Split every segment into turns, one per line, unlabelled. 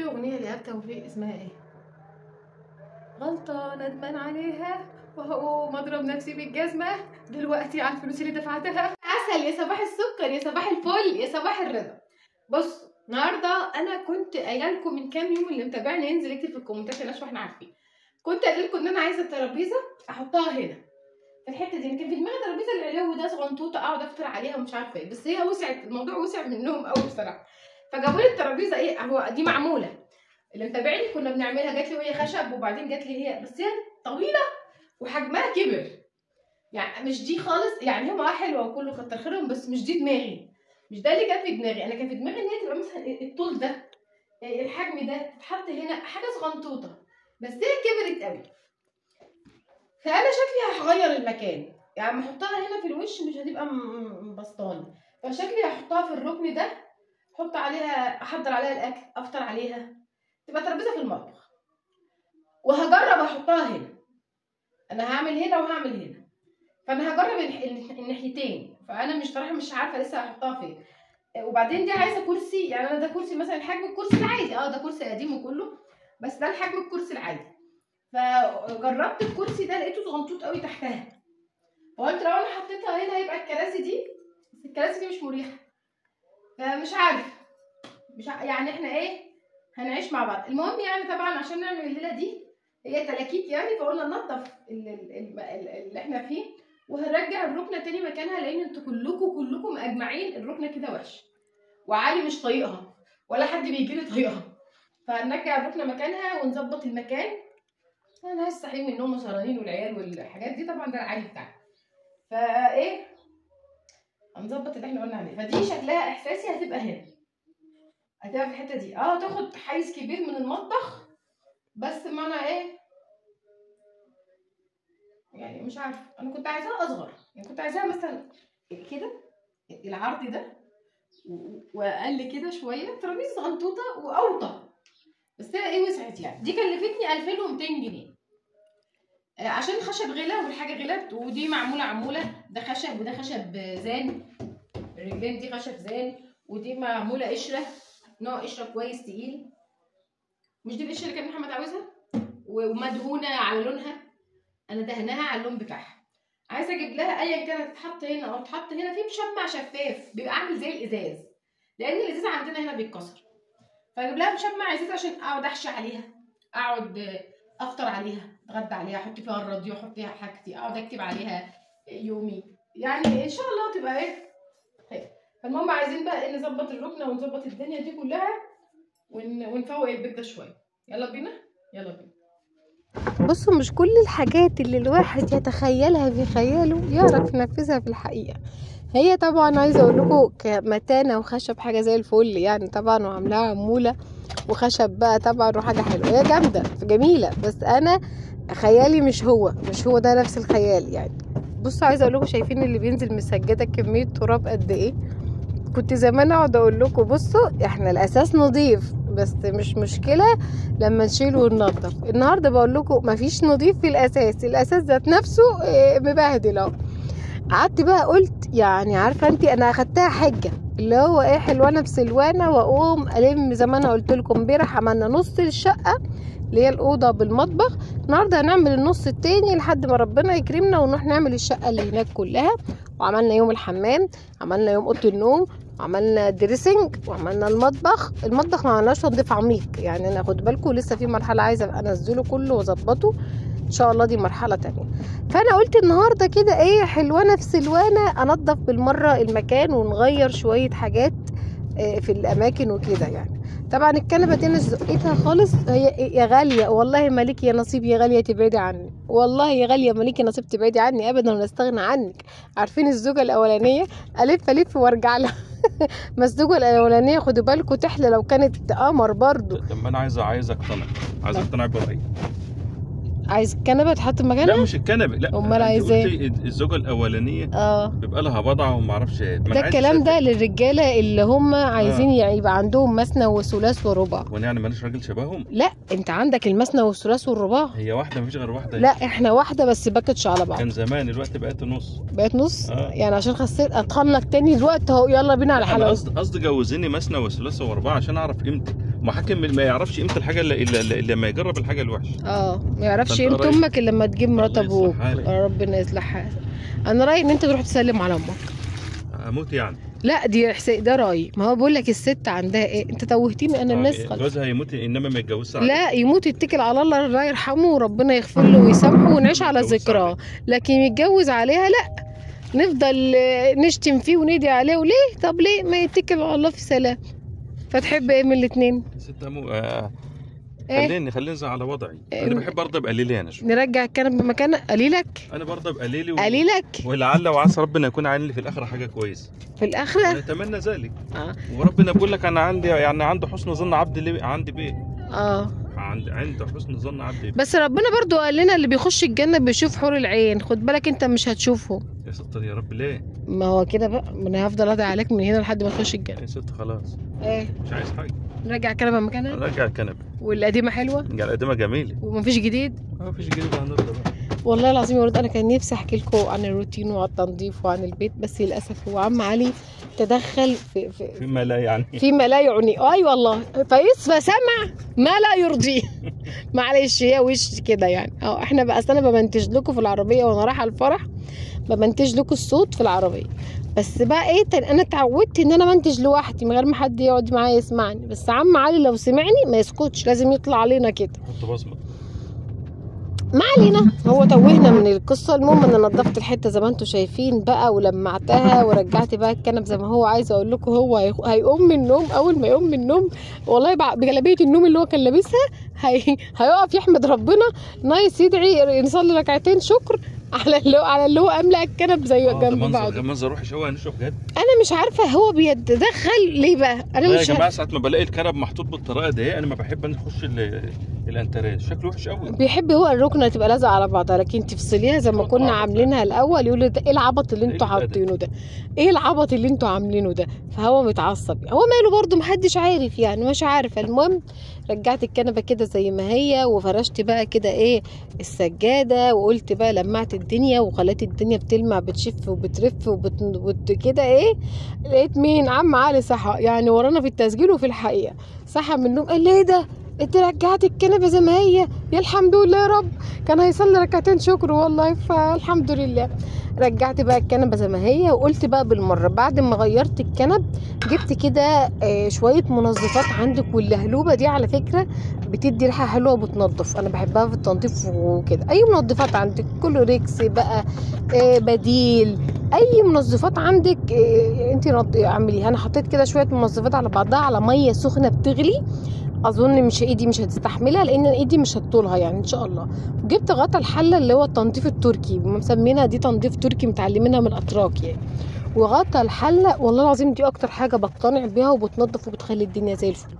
في اغنيه لإيهاب توفيق اسمها ايه غلطه ندمان عليها وهقوم اضرب نفسي بالجزمه دلوقتي على الفلوس اللي دفعتها عسل يا صباح السكر يا صباح الفل يا صباح الرضا بص النهارده انا كنت قايله لكم من كام يوم اللي متابعني ينزل يكتب في الكومنتات عشان احنا عارفين كنت قايله لكم ان انا عايزه الترابيزه احطها هنا في الحته دي كان في دماغي ترابيزه العلو ده صغنطوطه اقعد افطر عليها ومش عارفه ايه بس هي وسعت الموضوع وسع منهم قوي بصراحه فجابوا لي الترابيزه ايه هو دي معموله اللي متابعني كنا بنعملها جات لي وهي خشب وبعدين جات لي هي بس هي طويله وحجمها كبر يعني مش دي خالص يعني هما حلوه وكله كتر خيرهم بس مش دي دماغي مش ده اللي كان في دماغي انا كان في دماغي ان هي تبقى مثلا الطول ده الحجم ده تتحط هنا حاجه صغنطوطه بس هي كبرت قوي فانا شكلي هغير المكان يعني لما احطها هنا في الوش مش هتبقى مبسطاني فشكلي هحطها في الركن ده احط عليها احضر عليها الاكل افطر عليها تبقى ترابيزه في المطبخ وهجرب احطها هنا انا هعمل هنا وهعمل هنا فانا هجرب الناحيتين فانا مش صراحه مش عارفه لسه هحطها فين وبعدين دي عايزه كرسي يعني انا ده كرسي مثلا حجم الكرسي العادي اه ده كرسي قديم وكله بس ده الحجم الكرسي العادي فجربت الكرسي ده لقيته صغنطوط قوي تحتها فقلت لو انا حطيتها هنا هيبقى الكراسي دي بس الكراسي دي مش مريحه فمش عارف مش ع... يعني احنا ايه هنعيش مع بعض المهم يعني طبعا عشان نعمل الليله دي هي تلاكيك يعني فقلنا ننضف اللي احنا فيه وهنرجع الركنه تاني مكانها لان انتوا كلكم كلكم اجمعين الركنه كده وحشه وعلي مش طايقها ولا حد بيجي لي طايقها فهنرجع الركنه مكانها ونظبط المكان انا لسه صاحيين من النوم وسهرانين والعيال والحاجات دي طبعا ده العادي بتاعنا فايه هنظبط اللي احنا قلنا عليه فدي شكلها احساسي هتبقى هنا هتبقى في الحته دي اه تاخد حيز كبير من المطبخ بس ما انا ايه يعني مش عارفه انا كنت عايزاها اصغر يعني كنت عايزاها مثلا كده العرض ده واقل كده شويه ترابيزه صغنطوطه واوطى بس هي ايه وسعت يعني دي كلفتني 2200 جنيه عشان الخشب غلا والحاجه غلت ودي معموله عموله ده خشب وده خشب زان الرجلين دي خشب زان ودي معموله قشره نوع قشره كويس تقيل مش دي القشره اللي كان محمد عاوزها ومدهونه على لونها انا دهناها على اللون بتاعها عايزه اجيب لها ايا كانت تتحط هنا او تتحط هنا في مشمع شفاف بيبقى عامل زي الازاز لان الازاز عندنا هنا بيتكسر فاجيب لها مشمع ازاز عشان اقعد احشي عليها اقعد افطر عليها اتغدى عليها احط فيها الراديو احط فيها حاجتي اقعد اكتب عليها يومي يعني ان شاء الله تبقى ايه خير فالمهم عايزين بقى ايه نظبط الركنه ونظبط الدنيا دي كلها ون... ونفوق البيت ده شويه يلا بينا يلا بينا
بصوا مش كل الحاجات اللي الواحد يتخيلها في خياله يعرف ينفذها في الحقيقة هي طبعا عايزة اقول لكم كمتانة وخشب حاجة زي الفل يعني طبعا وعاملاها عمولة وخشب بقى طبعا وحاجة حلوة هي جامدة جميلة بس انا خيالي مش هو مش هو ده نفس الخيال يعني بصوا عايزة اقول لكم شايفين اللي بينزل من السجادة كمية تراب قد ايه كنت زمان اقعد اقول لكم بصوا احنا الاساس نظيف بس مش مشكله لما نشيله وننضف النهارده بقول لكم مفيش نظيف في الاساس الاساس ذات نفسه مبهدل اهو قعدت بقى قلت يعني عارفه انت انا اخدتها حجه اللي هو ايه حلوانه بسلوانه واقوم الم زي ما انا قلت لكم امبارح عملنا نص الشقه اللي هي الاوضه بالمطبخ النهارده هنعمل النص التاني لحد ما ربنا يكرمنا ونروح نعمل الشقه اللي هناك كلها وعملنا يوم الحمام عملنا يوم اوضه النوم عملنا دريسنج وعملنا المطبخ المطبخ ما عملناش تنظيف عميق يعني انا خد بالكم لسه في مرحله عايزه انزله كله واظبطه ان شاء الله دي مرحله تانية فانا قلت النهارده كده ايه حلوانه في سلوانه انضف بالمره المكان ونغير شويه حاجات في الاماكن وكده يعني طبعا الكنبه دي انا زقيتها خالص هي يا غاليه والله مالك يا نصيب يا غاليه تبعدي عني والله يا غاليه مالك يا نصيب تبعدي عني ابدا ولا استغنى عنك عارفين الزوجه الاولانيه الف الف وارجع لها ما الزوجه الاولانيه خدوا بالكم تحلى لو كانت قمر برضو
طب ما انا عايز عايز اقتنع عايز اقتنع برايي
عايز الكنبه تحط
لا
مكانها
مش الكنبه لا
أمال
أنت
عايز
قلتي الزوجه الاولانيه
اه
بيبقى لها بضعه وما اعرفش ايه ما أنا
ده
عايز
الكلام ده
أصدق.
للرجاله اللي هم عايزين يعني يبقى عندهم مثنى وثلاث ورباع
وانا يعني ماليش راجل شبههم
لا انت عندك المثنى والثلاث والرباع
هي واحده مفيش غير واحده
لا احنا واحده بس باكتش على بعض
كان زمان الوقت بقت نص
بقت نص
آه.
يعني عشان خسيت اتخن لك تاني الوقت اهو يلا بينا على
انا
حلاوه
قصدي قصدي جوزيني مثنى وثلاثه واربعه عشان اعرف قيمتي محكم ما يعرفش قيمه الحاجه الا الا إلا لما يجرب الحاجه الوحشه
اه ما يعرفش
فأنت
قيمه
رأيك؟
امك الا لما تجيب مرات
الله يصلح
ابوك
حالك.
آه، ربنا يصلح حالك انا رايي ان انت تروح تسلم على امك
اموت يعني
لا دي حسين ده رايي ما هو بقول لك الست عندها ايه انت توهتيني انا الناس
آه،
خلاص
جوزها يموت انما ما يتجوزش عليها.
لا يموت يتكل على الله الله يرحمه وربنا يغفر له ويسامحه ونعيش على
يتجوز
ذكراه لكن يتجوز عليها لا نفضل آه، نشتم فيه وندعي عليه وليه طب ليه ما يتكل على الله في سلام فتحب ايه من الاتنين
ست أمو... آه
ايه
خليني خليني أنزل على وضعي
إيه؟
انا بحب ارضى بقليلي انا شو
نرجع الكنب بمكانه قليلك
انا برضى بقليلي و...
قليلك
ولعل وعسى ربنا يكون عامل لي في الاخره حاجه كويسه
في الاخره
نتمنى ذلك
اه,
وربنا بيقول لك انا عندي يعني عنده حسن ظن عبد لي عندي بيه
آه.
عند عنده حسن ظن عبدي بيه
بس ربنا برضو قال لنا اللي بيخش الجنه بيشوف حور العين خد بالك انت مش هتشوفه
يا ستر يا رب ليه
ما هو كده بقى ما انا هفضل ادعي عليك من هنا لحد ما تخش الجنه
يا ست خلاص
ايه
مش عايز حاجه
نرجع الكنبه مكانها
نرجع الكنبه
والقديمه حلوه
نرجع القديمه جميله
ومفيش جديد
ما فيش جديد هنرضى بقى
والله العظيم يا ولد انا كان نفسي احكي لكم عن الروتين وعن التنظيف وعن البيت بس للاسف هو عم علي تدخل في في
فيما لا يعني
فيما لا يعني اي والله فيس فسمع ما لا يرضيه معلش هي وش كده يعني اه احنا بقى أصل انا بمنتج لكم في العربيه وانا رايحه الفرح بمنتج لكم الصوت في العربيه بس بقى ايه تاني انا اتعودت ان انا منتج لوحدي من غير ما حد يقعد معايا يسمعني بس عم علي لو سمعني ما يسكتش لازم يطلع علينا كده
حط بصمه
ما علينا هو توهنا من القصه المهم ان انا نظفت الحته زي ما انتم شايفين بقى ولمعتها ورجعت بقى الكنب زي ما هو عايز اقول لكم هو هي- هيقوم من النوم اول ما يقوم من النوم والله بع- بجلابيه النوم اللي هو كان لابسها هي... هيقف يحمد ربنا نايس يدعي نصلي ركعتين شكر على اللي هو على اللي هو املا الكنب زي
آه، ده
جنب
منظر
بعض
ده منظر اروح اشوي نشوف بجد
انا مش عارفه هو بيتدخل ليه بقى انا
لا يا
مش
جماعه ساعه ما بلاقي الكنب محطوط بالطريقه دي انا ما بحب أنا اخش ال- الانتريه شكله وحش قوي
بيحب هو الركنه تبقى لازقه على بعضها لكن تفصليها زي ما
آه،
كنا
آه.
عاملينها الاول يقول ده ايه العبط اللي
إيه
انتوا
الأدب؟
حاطينه ده ايه العبط اللي انتوا عاملينه ده فهو متعصب هو ماله برضه محدش عارف يعني مش عارفه المهم رجعت الكنبه كده زي ما هي وفرشت بقى كده ايه السجاده وقلت بقى لمعت الدنيا وخليت الدنيا بتلمع بتشف وبترف وبت... وبت... كده ايه لقيت مين عم علي صحى يعني ورانا في التسجيل وفي الحقيقه صحى من النوم قال لي ايه ده انت رجعت الكنبه زي ما هي يا الحمد لله يا رب كان هيصلي ركعتين شكر والله فالحمد لله رجعت بقى الكنبه زي ما هي وقلت بقى بالمره بعد ما غيرت الكنب جبت كده آه، شويه منظفات عندك واللهلوبه دي على فكره بتدي ريحه حلوه وبتنظف انا بحبها في التنظيف وكده اي منظفات عندك كلوريكس بقى آه، بديل اي منظفات عندك آه، انت نض- اعمليها انا حطيت كده شويه منظفات على بعضها على ميه سخنه بتغلي اظن مش ايدي مش هتستحملها لان ايدي مش هتطولها يعني ان شاء الله جبت غطا الحله اللي هو التنظيف التركي مسمينها دي تنظيف تركي متعلمينها من الاتراك يعني وغطا الحله والله العظيم دي اكتر حاجه بقتنع بيها وبتنظف وبتخلي الدنيا زي الفل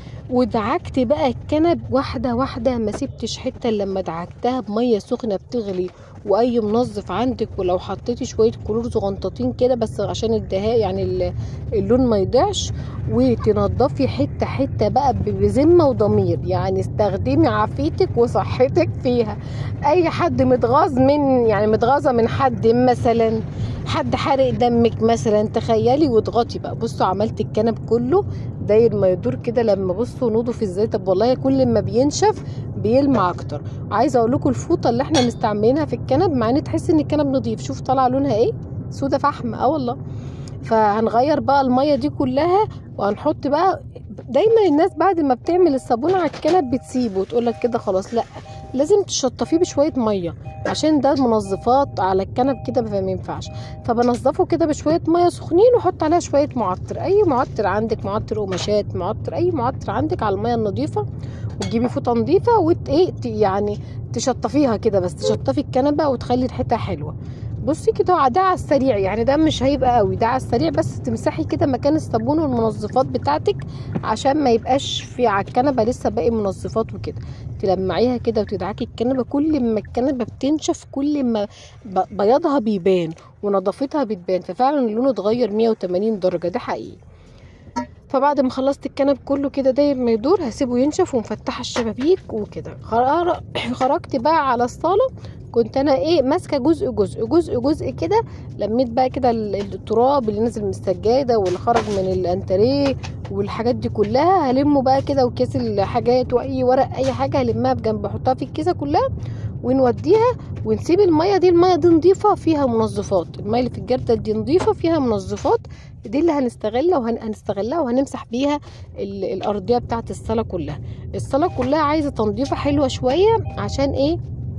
ودعكت بقى الكنب واحده واحده ما سبتش حته إلا لما دعكتها بميه سخنه بتغلي واي منظف عندك ولو حطيتي شويه كلور صغنطاطين كده بس عشان الدهاء يعني ال- اللون ما يضيعش وتنضفي حته حته بقى ب- بذمه وضمير يعني استخدمي عافيتك وصحتك فيها اي حد متغاظ من يعني متغاظه من حد مثلا حد حارق دمك مثلا تخيلي واضغطي بقى بصوا عملت الكنب كله داير ما يدور كده لما بصوا نضف ازاي طب والله كل ما بينشف بيلمع اكتر عايزه اقول لكم الفوطه اللي احنا مستعملينها في الكنب مع ان تحس ان الكنب نضيف شوف طالعه لونها ايه سودا فحم اه والله فهنغير بقى الميه دي كلها وهنحط بقى دايما الناس بعد ما بتعمل الصابون على الكنب بتسيبه وتقول لك كده خلاص لا لازم تشطفيه بشويه ميه عشان ده منظفات على الكنب كده فما ينفعش فبنظفه كده بشويه ميه سخنين واحط عليها شويه معطر اي معطر عندك معطر قماشات معطر اي معطر عندك على الميه النظيفه وتجيبي فوطه نظيفه وت ايه ت- يعني تشطفيها كده بس تشطفي الكنبه وتخلي ريحتها حلوه بصي كده ده على السريع يعني ده مش هيبقى قوي ده على السريع بس تمسحي كده مكان الصابون والمنظفات بتاعتك عشان ما يبقاش في على الكنبه لسه باقي منظفات وكده تلمعيها كده وتدعكي الكنبه كل ما الكنبه بتنشف كل ما ب- بياضها بيبان ونظافتها بتبان ففعلا اللون اتغير 180 درجه ده حقيقي فبعد ما خلصت الكنب كله كده داير ما يدور هسيبه ينشف ومفتحه الشبابيك وكده خر- خرجت بقى على الصاله كنت انا ايه ماسكه جزء جزء جزء جزء كده لميت بقى كده ال- التراب اللي نزل من السجاده واللي خرج من الانتريه والحاجات دي كلها هلمه بقى كده وكيس الحاجات واي ورق اي حاجه هلمها بجنب احطها في الكيسه كلها ونوديها ونسيب الميه دي الميه دي نضيفه فيها منظفات الميه اللي في الجردل دي نضيفه فيها منظفات دي اللي هنستغلها وهنستغلها وهنمسح بيها ال- الارضيه بتاعت الصاله كلها الصاله كلها عايزه تنظيفه حلوه شويه عشان ايه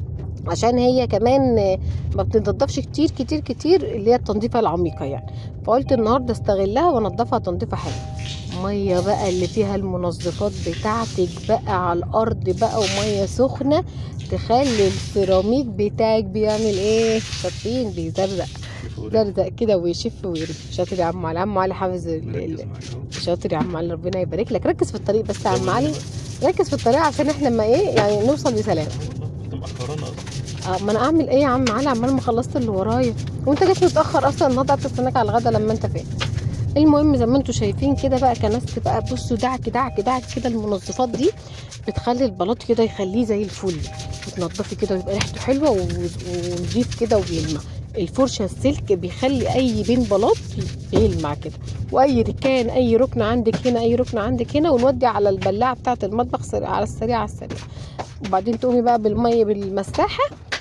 عشان هي كمان آه، ما بتنضفش كتير كتير كتير اللي هي التنظيفه العميقه يعني فقلت النهارده استغلها وانضفها تنظيفه حلوه ميه بقى اللي فيها المنظفات بتاعتك بقى على الارض بقى وميه سخنه تخلي السيراميك بتاعك بيعمل ايه شاطرين بيزرق زرزق كده ويشف ويرف شاطر يا عم علي عم علي حافظ ال- ال-
ركز معايا أهو.
شاطر يا عم علي ربنا يبارك لك ركز في الطريق بس يا عم علي ركز في الطريق عشان احنا لما ايه يعني نوصل بسلام
والله انت مأخرانا اصلا
اه ما انا اعمل ايه يا عم علي عمال ما خلصت اللي ورايا وانت جيت متاخر اصلا النهارده قعدت استناك على الغدا لما انت فين المهم زي ما انتم شايفين كده بقى كنست بقى بصوا دعك دعك دعك كده المنظفات دي بتخلي البلاط كده يخليه زي الفل وتنضفي كده ويبقى ريحته حلوه و- ونضيف كده وبيلمع الفرشه السلك بيخلي اي بين بلاط بيلمع كده واي ركان اي ركن عندك هنا اي ركن عندك هنا ونودي على البلاعه بتاعه المطبخ سريع على السريع على السريع وبعدين تقومي بقى بالميه بالمساحه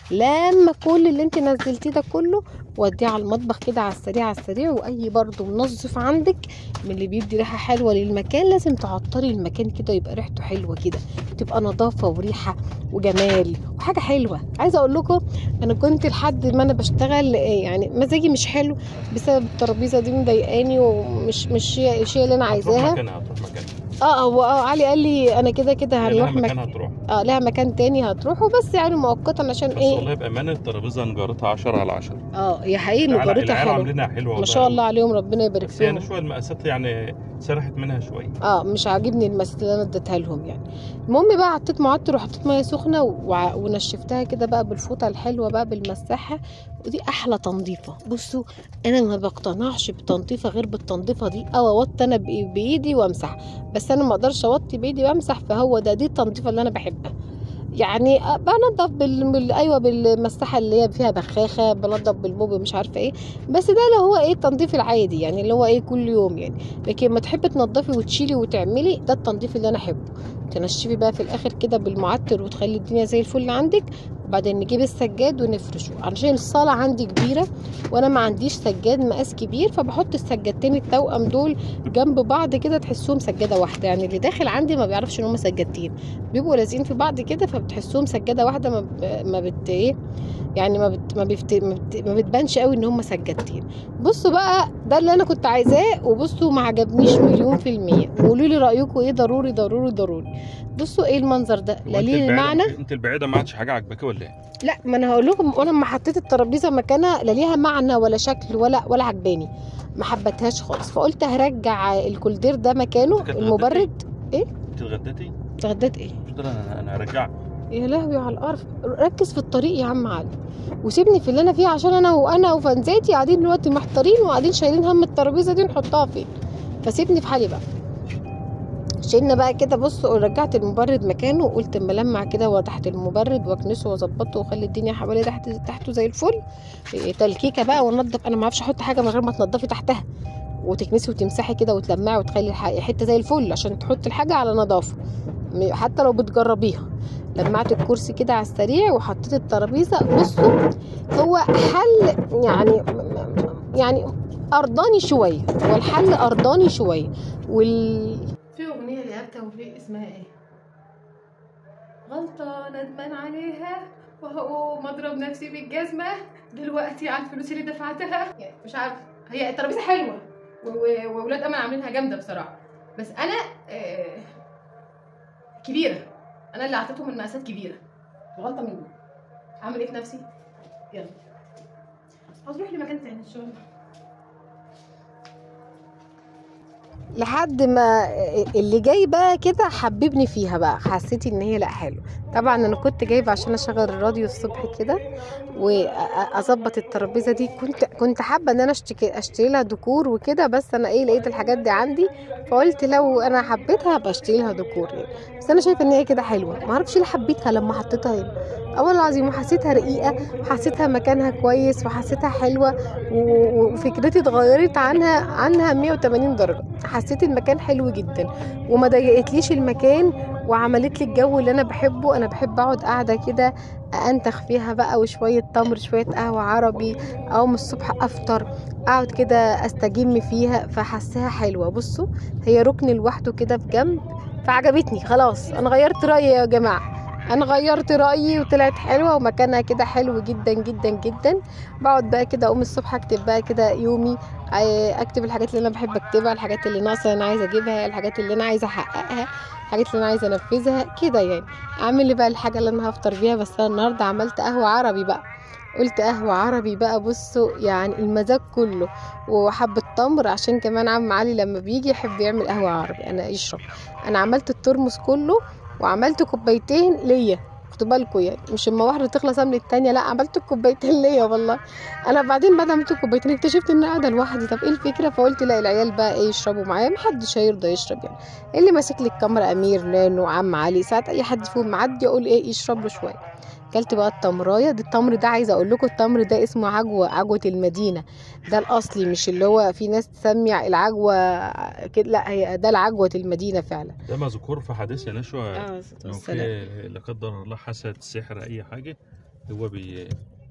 لما كل اللي انت نزلتيه ده كله وديه على المطبخ كده على السريع على السريع واي برضو منظف عندك من اللي بيدي ريحه حلوه للمكان لازم تعطري المكان كده يبقى ريحته حلوه كده تبقى نظافه وريحه وجمال وحاجه حلوه عايزه اقول لكم انا كنت لحد ما انا بشتغل آه، يعني مزاجي مش حلو بسبب الترابيزه دي مضايقاني ومش مش الشيء اللي انا
هتروح
عايزاها
مكانها هتروح مكانها
اه هو اه علي قال لي انا كده كده
يعني
هنروح
لها
مك...
مكانها تروح
اه لها مكان تاني هتروحوا بس يعني مؤقتا عشان
بس
ايه
والله بامانه الترابيزه نجارتها 10 على 10
اه يا حقيقي
العيال
نجارتها
العيال
حلوه
عاملينها حلوه
ما شاء الله عليهم ربنا يبارك
بس يعني
فيهم
شويه المقاسات يعني سرحت منها شويه
اه مش عاجبني المسات اللي انا اديتها لهم يعني المهم بقى حطيت معطر وحطيت ميه سخنه وع- ونشفتها كده بقى بالفوطه الحلوه بقى بالمساحه ودي احلى تنظيفه بصوا انا ما بقتنعش بتنظيفه غير بالتنظيفه دي او اوطي انا بإي- بايدي وامسح بس انا ما اقدرش اوطي بايدي وامسح فهو ده دي التنظيفه اللي انا بحبها يعني بنضف بال... بال... ايوه بالمساحه اللي هي فيها بخاخه بنضف بالموب مش عارفه ايه بس ده اللي هو ايه التنظيف العادي يعني اللي هو ايه كل يوم يعني لكن ما تحبي تنضفي وتشيلي وتعملي ده التنظيف اللي انا احبه تنشفي بقى في الاخر كده بالمعطر وتخلي الدنيا زي الفل عندك وبعدين نجيب السجاد ونفرشه عشان الصاله عندي كبيره وانا ما عنديش سجاد مقاس كبير فبحط السجادتين التوأم دول جنب بعض كده تحسهم سجاده واحده يعني اللي داخل عندي ما بيعرفش ان هم سجادتين بيبقوا لازقين في بعض كده فبتحسهم سجاده واحده ما, ب... ما بت ايه يعني ما بت... ما, بفت... ما, بت... ما بتبانش قوي ان هم سجادتين بصوا بقى ده اللي انا كنت عايزاه وبصوا ما عجبنيش مليون في المية وقولوا لي رايكم ايه ضروري ضروري ضروري بصوا ايه المنظر ده لا
وانت
ليه
البعيدة-
معنى
انت البعيده ما عادش حاجه عاجباكي ولا ايه؟
لا ما انا هقول لكم وانا لما حطيت الترابيزه مكانها لا ليها معنى ولا شكل ولا ولا عجباني ما حبتهاش خالص فقلت هرجع الكولدير ده مكانه
كانت
المبرد
انت اتغديتي؟
اتغديت ايه
مش قادر انا انا ارجع
يا لهوي على القرف ركز في الطريق يا عم علي وسيبني في اللي انا فيه عشان انا وانا وفنزاتي قاعدين دلوقتي محتارين وقاعدين شايلين هم الترابيزه دي نحطها فين فسيبني في حالي بقى شيلنا بقى كده بص ورجعت المبرد مكانه وقلت اما لمع كده هو تحت المبرد واكنسه واظبطه واخلي الدنيا حوالي تحت تحته زي الفل إيه، تلكيكه بقى ونضف انا ما اعرفش احط حاجه من غير ما تنضفي تحتها وتكنسي وتمسحي كده وتلمعي وتخلي الح- حته زي الفل عشان تحطي الحاجه على نظافه م- حتى لو بتجربيها لمعت الكرسي كده على السريع وحطيت الترابيزه بصوا هو حل يعني يعني ارضاني شويه هو الحل ارضاني شويه وال
في أغنية لإيهاب توفيق اسمها إيه؟ غلطة ندمان عليها وهقوم أضرب نفسي بالجزمة دلوقتي على الفلوس اللي دفعتها يعني مش عارفة هي الترابيزة حلوة و- و- وولاد أمل عاملينها جامدة بصراحة بس أنا آه كبيرة أنا اللي أعطيتهم المقاسات كبيرة غلطة مني أعمل إيه في نفسي؟ يلا هتروح لمكان تاني إن شاء الله
لحد ما اللي جاي بقى كده حببني فيها بقى حسيت ان هي لا حلو طبعا انا كنت جايبه عشان اشغل الراديو الصبح كده واظبط الترابيزه دي كنت كنت حابه ان انا اشتري اشتري لها ديكور وكده بس انا ايه لقيت الحاجات دي عندي فقلت لو انا حبيتها هبقى اشتري لها ديكور يعني بس انا شايفه ان هي كده حلوه ما اعرفش ليه حبيتها لما حطيتها هنا اول العظيم وحسيتها رقيقه وحسيتها مكانها كويس وحسيتها حلوه و- وفكرتي اتغيرت عنها عنها 180 درجه حسيت المكان حلو جدا وما ضايقتليش المكان وعملت لي الجو اللي انا بحبه انا بحب اقعد قاعده كده انتخ فيها بقى وشويه تمر شويه قهوه عربي او من الصبح افطر اقعد كده استجم فيها فحسها حلوه بصوا هي ركن لوحده كده في جنب فعجبتني خلاص انا غيرت رايي يا جماعه انا غيرت رايي وطلعت حلوه ومكانها كده حلو جدا جدا جدا بقعد بقى كده اقوم الصبح اكتب بقى كده يومي آه، اكتب الحاجات اللي انا بحب اكتبها الحاجات اللي ناقصه انا عايزه اجيبها الحاجات اللي انا عايزه احققها الحاجات اللي انا عايزه انفذها كده يعني اعمل لي بقى الحاجه اللي انا هفطر بيها بس انا النهارده عملت قهوه عربي بقى قلت قهوة عربي بقى بصوا يعني المزاج كله وحبة تمر عشان كمان عم علي لما بيجي يحب يعمل قهوة عربي انا يشرب انا عملت الترمس كله وعملت كوبايتين ليا خدوا بالكم يعني مش اما واحده تخلص املي التانية لا عملت الكوبايتين ليا والله انا بعدين بعد ما عملت الكوبايتين اكتشفت ان انا قاعده لوحدي طب ايه الفكره فقلت لا العيال بقى ايه يشربوا معايا محدش هيرضى يشرب يعني اللي ماسك لي الكاميرا امير نانو عم علي ساعات اي حد فيهم معدي اقول ايه يشرب له شويه اكلت بقى التمرايه ده التمر ده عايزه اقول لكم التمر ده اسمه عجوه عجوه المدينه ده الاصلي مش اللي هو في ناس تسمي العجوه كده لا هي ده العجوه المدينه فعلا
ده مذكور في حديث يا نشوى
اه
لو في لا قدر الله حسد سحر اي حاجه هو بي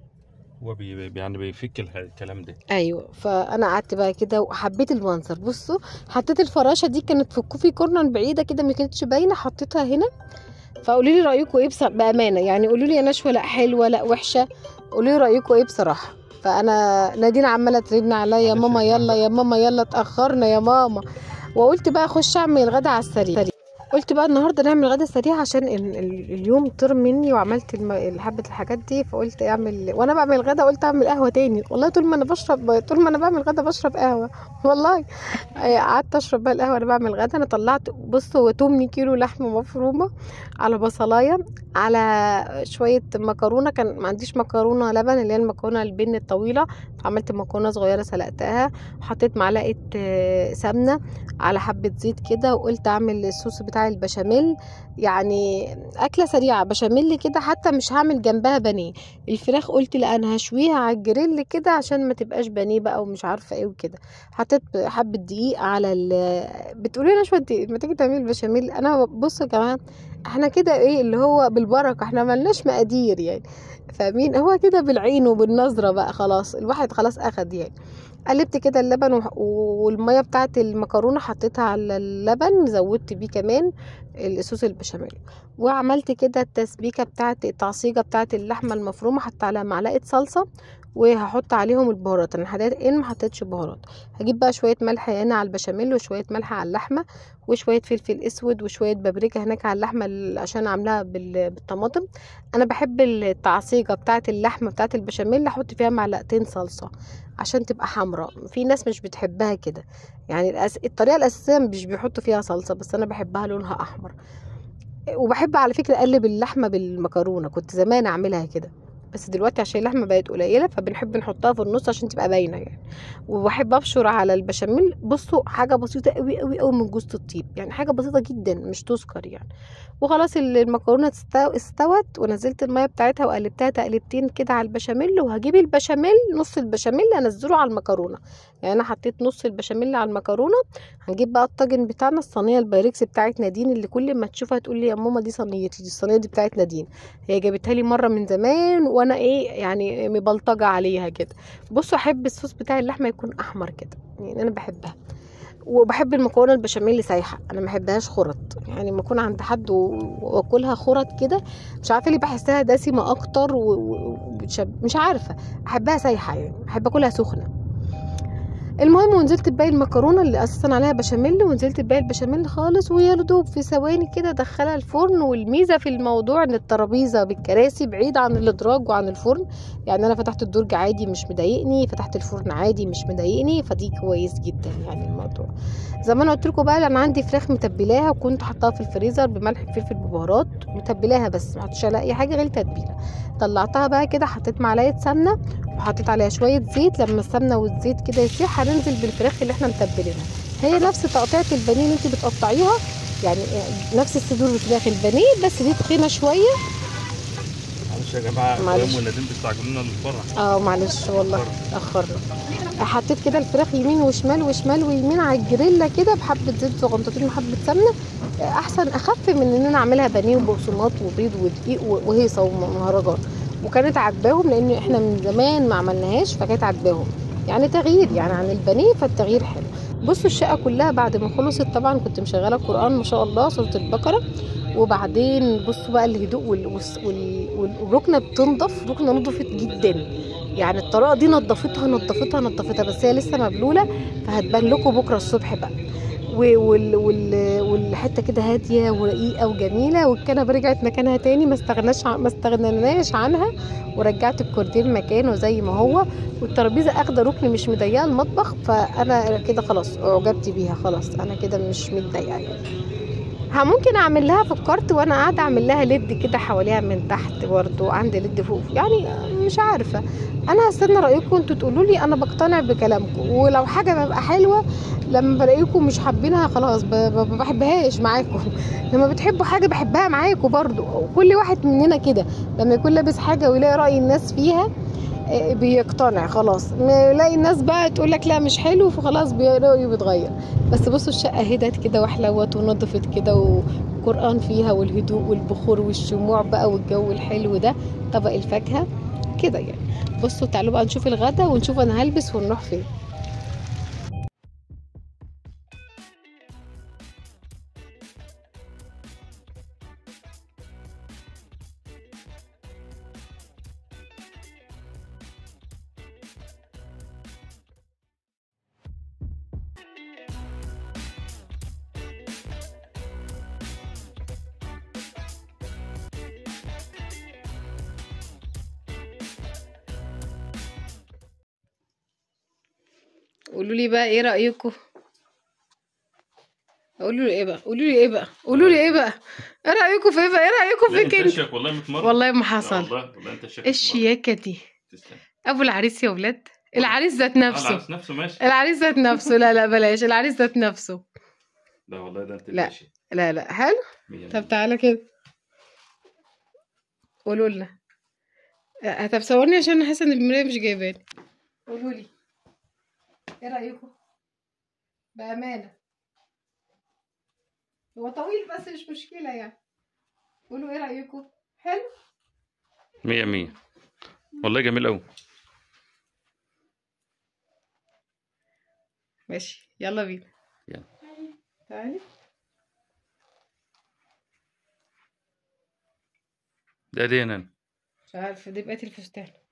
هو بي بي- يعني بيفك الح- الكلام ده
ايوه فانا قعدت بقى كده وحبيت المنظر بصوا حطيت الفراشه دي كانت في الكوفي كورنر بعيده كده ما كانتش باينه حطيتها هنا فقولوا لي رايكم ايه بص- بامانه يعني قولوا لي يا نشوى لا حلوه لا وحشه قولوا لي رايكم ايه بصراحه فانا نادين عماله ترن عليا يا
معلش
ماما
يا
يلا يا ماما يلا اتاخرنا يا ماما وقلت بقى اخش اعمل الغدا على السريع قلت بقى النهارده نعمل غدا سريع عشان ال ال اليوم طر مني وعملت الم- حبه الحاجات دي فقلت اعمل وانا بعمل غدا قلت اعمل قهوه تاني والله طول ما انا بشرب طول ما انا بعمل غدا بشرب قهوه والله آه، قعدت اشرب بقى القهوه وانا بعمل غدا انا طلعت بصوا 8 كيلو لحمه مفرومه على بصلايه على شويه مكرونه كان ما عنديش مكرونه لبن اللي هي المكرونه البن الطويله عملت مكرونه صغيره سلقتها وحطيت معلقه آه، سمنه على حبه زيت كده وقلت اعمل الصوص بتاع البشاميل يعني اكله سريعه بشاميل كده حتى مش هعمل جنبها بانيه الفراخ قلت لا انا هشويها على الجريل كده عشان ما تبقاش بانيه بقى ومش عارفه ايه وكده حطيت حبه دقيق على ال بتقولي لنا شويه دقيق ما تيجي تعملي البشاميل انا بصوا يا جماعه احنا كده ايه اللي هو بالبركه احنا ملناش مقادير يعني فاهمين هو كده بالعين وبالنظره بقى خلاص الواحد خلاص اخد يعني قلبت كده اللبن وح- والميه بتاعت المكرونه حطيتها على اللبن زودت بيه كمان الصوص البشاميل وعملت كده التسبيكه بتاعت التعصيجه بتاعت اللحمه المفرومه حط عليها معلقه صلصه وهحط عليهم البهارات انا حطيت ان ما حطيتش بهارات هجيب بقى شويه ملح هنا على البشاميل وشويه ملح على اللحمه وشويه فلفل اسود وشويه بابريكا هناك على اللحمه ال- عشان عاملاها بال- بالطماطم انا بحب التعصيجه بتاعت اللحمه بتاعت البشاميل احط فيها معلقتين صلصه عشان تبقى حمراء في ناس مش بتحبها كده يعني الأس... الطريقه الاساسيه مش بيحطوا فيها صلصه بس انا بحبها لونها احمر وبحب على فكره اقلب اللحمه بالمكرونه كنت زمان اعملها كده بس دلوقتي عشان اللحمه بقت قليله فبنحب نحطها في النص عشان تبقى باينه يعني وبحب ابشر على البشاميل بصوا حاجه بسيطه قوي قوي قوي من جوز الطيب يعني حاجه بسيطه جدا مش تذكر يعني وخلاص ال- المكرونه استو- استوت ونزلت الميه بتاعتها وقلبتها تقلبتين كده على البشاميل وهجيب البشاميل نص البشاميل انزله على المكرونه يعني انا حطيت نص البشاميل على المكرونه هنجيب بقى الطاجن بتاعنا الصينيه البايركس بتاعت نادين اللي كل ما تشوفها تقول لي يا ماما دي صينيتي دي الصينيه دي بتاعت نادين هي جابتها لي مره من زمان وانا ايه يعني مبلطجه عليها كده بصوا احب الصوص بتاع اللحمه يكون احمر كده يعني انا بحبها وبحب المكرونه البشاميل سايحه انا ما بحبهاش خرط يعني لما اكون عند حد و- واكلها خرط كده مش عارفه ليه بحسها دسمه اكتر و... و... وبتشب... مش عارفه احبها سايحه يعني احب اكلها سخنه المهم ونزلت بباقي المكرونه اللي اساسا عليها بشاميل ونزلت بباقي البشاميل خالص ويا دوب في ثواني كده دخلها الفرن والميزه في الموضوع ان الترابيزه بالكراسي بعيد عن الادراج وعن الفرن يعني انا فتحت الدرج عادي مش مضايقني فتحت الفرن عادي مش مضايقني فدي كويس جدا يعني الموضوع زي ما انا قلت لكم بقى انا عندي فراخ متبلاها وكنت حطاها في الفريزر بملح وفلفل ببهارات متبلاها بس ما حطيتش عليها اي حاجه غير التتبيله طلعتها بقى كده حطيت معلقه سمنه وحطيت عليها شويه زيت لما السمنه والزيت كده يسيح هننزل بالفراخ اللي احنا متبلينها هي نفس تقطيعه البانيه اللي انت بتقطعيها يعني نفس الصدور الفراخ البانيه بس دي تخينه شويه
معلش يا جماعه
معلش.
قدام ولادين بيستعجلونا للفرح
اه معلش والله اتاخرنا حطيت كده الفراخ يمين وشمال وشمال ويمين على الجريلا كده بحبه زيت صغنطتين وحبه سمنه احسن اخف من ان انا اعملها بانيه وبقسماط وبيض ودقيق و- وهيصه ومهرجان وكانت عاجباهم لان احنا من زمان ما عملناهاش فكانت عاجباهم يعني تغيير يعني عن البانيه فالتغيير حلو بصوا الشقه كلها بعد ما خلصت طبعا كنت مشغله القران ما شاء الله سوره البقره وبعدين بصوا بقى الهدوء وال- والس- وال- وال- والركنه بتنضف ركنه نضفت جدا يعني الطريقه دي نضفتها نضفتها نضفتها بس هي لسه مبلوله فهتبان لكم بكره الصبح بقى و- وال وال والحته كده هاديه ورقيقه وجميله والكنبه رجعت مكانها تاني ما استغناش ع- ما استغنيناش عنها ورجعت الكوردين مكانه زي ما هو والترابيزه اخده ركن مش مضيقه المطبخ فانا كده خلاص اعجبت بيها خلاص انا كده مش متضايقه يعني. ها ممكن اعمل لها في الكارت وانا قاعده اعمل لها ليد كده حواليها من تحت برضه عندي ليد فوق يعني مش عارفه انا هستنى رايكم انتوا تقولوا لي انا بقتنع بكلامكم ولو حاجه ببقى حلوه لما بلاقيكم مش حابينها خلاص ب- ب- ما بحبهاش معاكم لما بتحبوا حاجه بحبها معاكم برضو كل واحد مننا كده لما يكون لابس حاجه ويلاقي راي الناس فيها آه، بيقتنع خلاص نلاقي الناس بقى تقول لك لا مش حلو فخلاص بي- رأيه بيتغير بس بصوا الشقه هدت كده وحلوت ونضفت كده وقرآن فيها والهدوء والبخور والشموع بقى والجو الحلو ده طبق الفاكهه كده يعني بصوا تعالوا بقى نشوف الغدا ونشوف انا هلبس ونروح فين قولوا لي بقى ايه رايكم قولوا لي ايه بقى قولوا لي ايه بقى قولوا لي ايه بقى ايه رايكم في ايه بقى ايه رايكم
لا
فيك
انت
انت
شك والله 100 مره
والله ما
لا
حصل
والله والله انت شك
ايه الشياكه دي ابو العريس يا ولاد العريس ذات نفسه
العريس نفسه ماشي
العريس ذات نفسه لا لا بلاش العريس ذات نفسه
لا والله ده انت
لا.
ماشي
لا لا حلو
مية
طب
مية.
تعالى كده قولوا لنا آه، طب صورني عشان انا حاسه ان المرايه مش جايباني قولوا لي ايه رايكم بامانه هو طويل بس مش مشكله يعني قولوا ايه رايكم حلو
مية مية والله جميل قوي
ماشي يلا بينا
يلا.
تعالي
ده دي انا
مش عارفه دي بقت الفستان